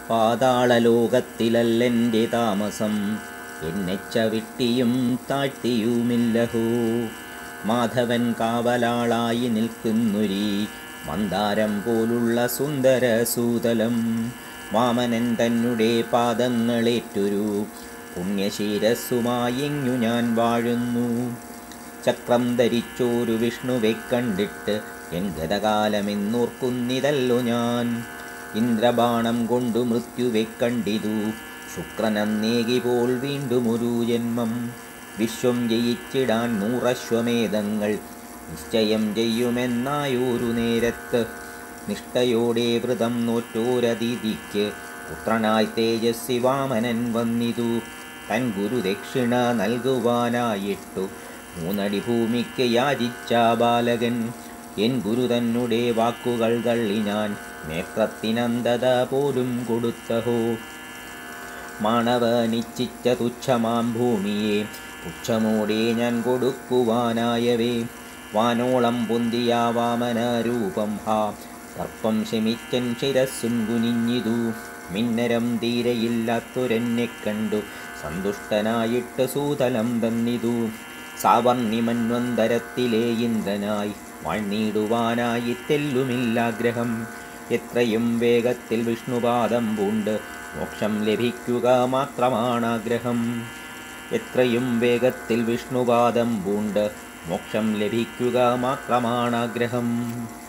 പാതാളലോകത്തിലല്ലെൻ്റെ താമസം എന്നെ ചവിട്ടിയും താഴ്ത്തിയുമില്ലഹോ മാധവൻ കാവലാളായി നിൽക്കുന്നൊരീ മന്ദാരം പോലുള്ള സുന്ദര സൂതലം വാമനൻ തന്നെ പാദങ്ങളേറ്റൊരു പുണ്യശിരസ്സുമായിങ്ങു ഞാൻ വാഴുന്നു ചക്രം ധരിച്ചോരു വിഷ്ണുവെ കണ്ടിട്ട് എൻ ഗതകാലമെന്നോർക്കുന്നിതല്ലോ ഞാൻ ഇന്ദ്രബാണം കൊണ്ടു മൃത്യുവെ കണ്ടിതു ശുക്രനന്നേകി പോൽ വീണ്ടും ഒരു ജന്മം വിശ്വം ജയിച്ചിടാൻ നൂറശ്വമേധങ്ങൾ നിശ്ചയം ചെയ്യുമെന്നായൊരു നേരത്ത് നിഷ്ഠയോടെ വ്രതം നോറ്റോരതിഥിക്ക് പുത്രനായി തേജസ്വി വാമനൻ വന്നിതു തൻ ഗുരുദക്ഷിണ നൽകുവാനായിട്ടു മൂന്നടി ഭൂമിക്ക് യാചിച്ച ബാലകൻ എൻ ഗുരു തന്നെ വാക്കുകൾ തള്ളി ഞാൻ നേത്രത്തിനന്തത പോലും കൊടുത്തഹോ മാണവനിച്ചിച്ച തുച്ഛമാം ഭൂമിയെ പുച്ഛമോടെ ഞാൻ കൊടുക്കുവാനായവേ വാനോളം പൊന്തിയ വാമന രൂപം ഹാ സർപ്പം ശമിച്ചൻ ശിരസ്സും കുനിഞ്ഞിതു മിന്നരം തീരെയില്ലാത്തൊരെന്നെ കണ്ടു സന്തുഷ്ടനായിട്ട് സൂതലം തന്നിതു സാവർണിമന്വന്തരത്തിലെ ഇന്ദ്രനായി വാഴ്ന്നിടുവാനായി തെല്ലുമില്ലാഗ്രഹം എത്രയും വേഗത്തിൽ വിഷ്ണുപാദം പൂണ്ട് മോക്ഷം ലഭിക്കുക മാത്രമാണാഗ്രഹം എത്രയും വേഗത്തിൽ വിഷ്ണുപാദം പൂണ്ട് മോക്ഷം ലഭിക്കുക മാത്രമാണാഗ്രഹം